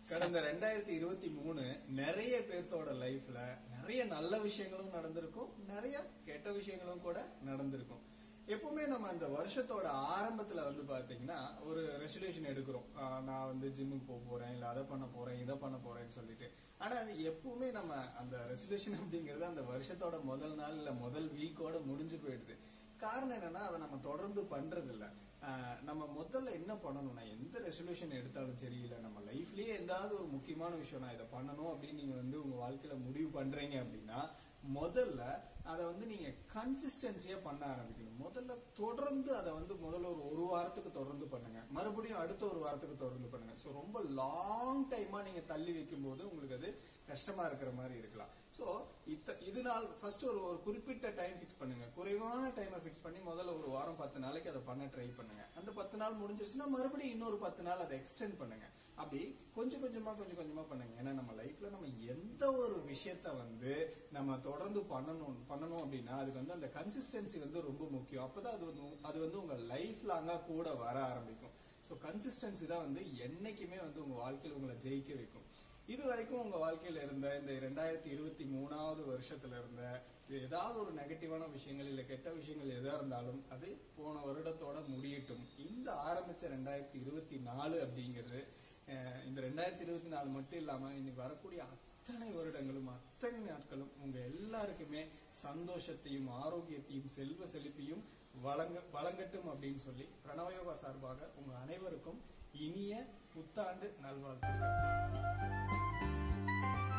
கடந்த ரெண்டாயிரத்தி இருபத்தி மூணு நிறைய பேர்த்தோட லைஃப்ல நிறைய நல்ல விஷயங்களும் நடந்திருக்கும் நிறைய கெட்ட விஷயங்களும் கூட நடந்திருக்கும் எப்பவுமே நம்ம அந்த வருஷத்தோட ஆரம்பத்துல வந்து பாத்தீங்கன்னா ஒரு ரெசல்யூஷன் எடுக்கிறோம் ஆஹ் நான் வந்து ஜிம்முக்கு போக போறேன் இல்ல அதை பண்ண போறேன் இதை பண்ண போறேன்னு சொல்லிட்டு ஆனா அது எப்பவுமே நம்ம அந்த ரெசல்யூஷன் அப்படிங்கிறது அந்த வருஷத்தோட முதல் நாள் இல்ல முதல் வீக்கோட முடிஞ்சு போயிடுது காரணம் என்னன்னா அதை நம்ம தொடர்ந்து பண்றது இல்ல ஆஹ் நம்ம முதல்ல என்ன பண்ணணும்னா எந்த ரெசல்யூஷன் எடுத்தாலும் சரி இல்ல நம்ம லைஃப்லயே எதாவது ஒரு முக்கியமான விஷயம் நான் இதை பண்ணணும் அப்படின்னு நீங்க வந்து உங்க வாழ்க்கையில முடிவு பண்றீங்க அப்படின்னா முதல்ல அதை வந்து நீங்க கன்சிஸ்டன்சியா பண்ண ஆரம்பிக்கணும் முதல்ல தொடர்ந்து அதை வந்து முதல்ல ஒரு ஒரு வாரத்துக்கு தொடர்ந்து பண்ணுங்க மறுபடியும் அடுத்த ஒரு வாரத்துக்கு தொடர்ந்து பண்ணுங்க ஸோ ரொம்ப லாங் டைமா நீங்க தள்ளி வைக்கும் போது உங்களுக்கு அது கஷ்டமா இருக்கிற மாதிரி இருக்கலாம் ஸோ இத்த இது நாள் ஃபர்ஸ்ட் ஒரு ஒரு குறிப்பிட்ட டைம் ஃபிக்ஸ் பண்ணுங்க குறைவான டைமை ஃபிக்ஸ் பண்ணி முதல்ல ஒரு வாரம் பத்து நாளைக்கு அதை பண்ண ட்ரை பண்ணுங்க அந்த பத்து நாள் முடிஞ்சிருச்சுன்னா மறுபடியும் இன்னொரு பத்து நாள் அதை எக்ஸ்டெண்ட் பண்ணுங்க அப்படி கொஞ்சம் கொஞ்சமா கொஞ்சம் கொஞ்சமா பண்ணுங்க ஏன்னா நம்ம லைஃப்ல நம்ம எந்த ஒரு விஷயத்த வந்து நம்ம தொடர்ந்து பண்ணணும் பண்ணணும் அப்படின்னா அதுக்கு வந்து அந்த கன்சிஸ்டன்சி வந்து ரொம்ப முக்கியம் அப்பதான் அது வந்து அது வந்து உங்க லைஃப் லாங்கா கூட வர ஆரம்பிக்கும் ஸோ கன்சிஸ்டன்சி தான் வந்து என்னைக்குமே வந்து உங்க வாழ்க்கையில் உங்களை ஜெயிக்க வைக்கும் இது வரைக்கும் உங்க வாழ்க்கையில இருந்த இந்த ரெண்டாயிரத்தி இருபத்தி மூணாவது வருஷத்துல இருந்த ஏதாவது ஒரு நெகட்டிவான விஷயங்கள் இல்ல கெட்ட விஷயங்கள் எதா இருந்தாலும் அது போன வருடத்தோட முடியட்டும் இந்த ஆரம்பிச்ச ரெண்டாயிரத்தி இருபத்தி நாலு அப்படிங்கிறது அஹ், இந்த ரெண்டாயிரத்தி இருபத்தி நாலு மட்டும் இல்லாம இன்னைக்கு வரக்கூடிய அத்தனை வருடங்களும் அத்தனை நாட்களும் உங்க எல்லாருக்குமே சந்தோஷத்தையும் ஆரோக்கியத்தையும் செல்வ செழிப்பையும் வழங்க வழங்கட்டும் அப்படின்னு சொல்லி பிரணவயோகா சார்பாக உங்க அனைவருக்கும் இனிய புத்தாண்டு நல்வாழ்த்துக்கள்